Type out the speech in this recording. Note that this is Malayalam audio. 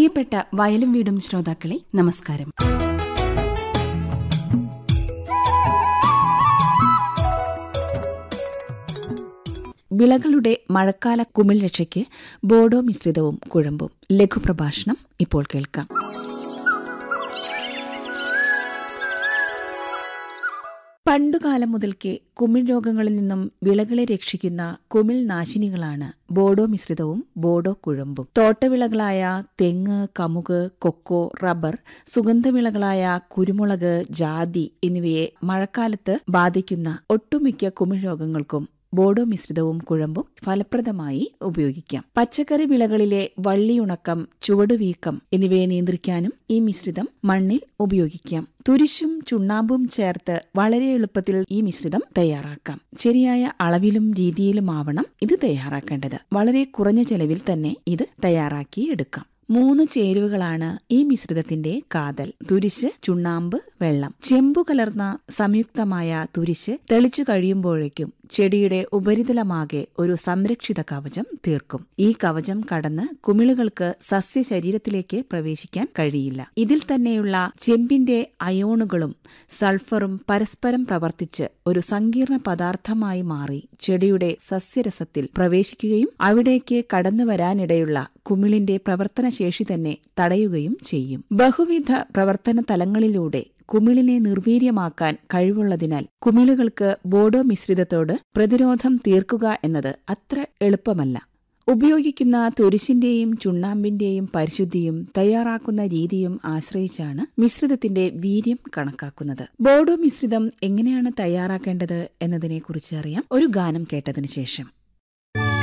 പ്രിയപ്പെട്ട വയലും വീടും ശ്രോതാക്കളെ നമസ്കാരം വിളകളുടെ മഴക്കാല കുമിൾ രക്ഷയ്ക്ക് ബോഡോ മിശ്രിതവും കുഴമ്പും ലഘുപ്രഭാഷണം ഇപ്പോൾ കേൾക്കാം പണ്ടുകാലം മുതൽക്കേ കുമിൾ രോഗങ്ങളിൽ നിന്നും വിളകളെ രക്ഷിക്കുന്ന കുമിൾ നാശിനികളാണ് ബോഡോ മിശ്രിതവും ബോഡോ കുഴമ്പും തോട്ടവിളകളായ തെങ്ങ് കമുക് കൊക്കോ റബ്ബർ സുഗന്ധവിളകളായ കുരുമുളക് ജാതി എന്നിവയെ മഴക്കാലത്ത് ബാധിക്കുന്ന ഒട്ടുമിക്ക കുമിൾ രോഗങ്ങൾക്കും ബോഡോ മിശ്രിതവും കുഴമ്പും ഫലപ്രദമായി ഉപയോഗിക്കാം പച്ചക്കറി വിളകളിലെ വള്ളിയുണക്കം ചുവടുവീക്കം എന്നിവയെ നിയന്ത്രിക്കാനും ഈ മിശ്രിതം മണ്ണിൽ ഉപയോഗിക്കാം തുരിശും ചുണ്ണാമ്പും ചേർത്ത് വളരെ എളുപ്പത്തിൽ ഈ മിശ്രിതം തയ്യാറാക്കാം ശരിയായ അളവിലും രീതിയിലുമാവണം ഇത് തയ്യാറാക്കേണ്ടത് വളരെ കുറഞ്ഞ ചെലവിൽ തന്നെ ഇത് തയ്യാറാക്കി എടുക്കാം മൂന്ന് ചേരുവകളാണ് ഈ മിശ്രിതത്തിന്റെ കാതൽ തുരിശ് ചുണ്ണാമ്പ് വെള്ളം ചെമ്പു കലർന്ന സംയുക്തമായ തുരിശ് തെളിച്ചു കഴിയുമ്പോഴേക്കും ചെടിയുടെ ഉപരിതലമാകെ ഒരു സംരക്ഷിത കവചം തീർക്കും ഈ കവചം കടന്ന് കുമിളുകൾക്ക് സസ്യ ശരീരത്തിലേക്ക് പ്രവേശിക്കാൻ കഴിയില്ല ഇതിൽ തന്നെയുള്ള ചെമ്പിന്റെ അയോണുകളും സൾഫറും പരസ്പരം പ്രവർത്തിച്ച് ഒരു സങ്കീർണ പദാർത്ഥമായി മാറി ചെടിയുടെ സസ്യരസത്തിൽ പ്രവേശിക്കുകയും അവിടേക്ക് കടന്നു വരാനിടയുള്ള കുമിളിന്റെ പ്രവർത്തനശേഷി തന്നെ തടയുകയും ചെയ്യും ബഹുവിധ പ്രവർത്തന തലങ്ങളിലൂടെ കുമിളിനെ നിർവീര്യമാക്കാൻ കഴിവുള്ളതിനാൽ കുമിളുകൾക്ക് ബോഡോ മിശ്രിതത്തോട് പ്രതിരോധം തീർക്കുക എന്നത് അത്ര എളുപ്പമല്ല ഉപയോഗിക്കുന്ന തുരിശിന്റെയും ചുണ്ണാമ്പിന്റെയും പരിശുദ്ധിയും തയ്യാറാക്കുന്ന രീതിയും ആശ്രയിച്ചാണ് മിശ്രിതത്തിന്റെ വീര്യം കണക്കാക്കുന്നത് ബോഡോ മിശ്രിതം എങ്ങനെയാണ് തയ്യാറാക്കേണ്ടത് എന്നതിനെക്കുറിച്ച് അറിയാം ഒരു ഗാനം കേട്ടതിനു ശേഷം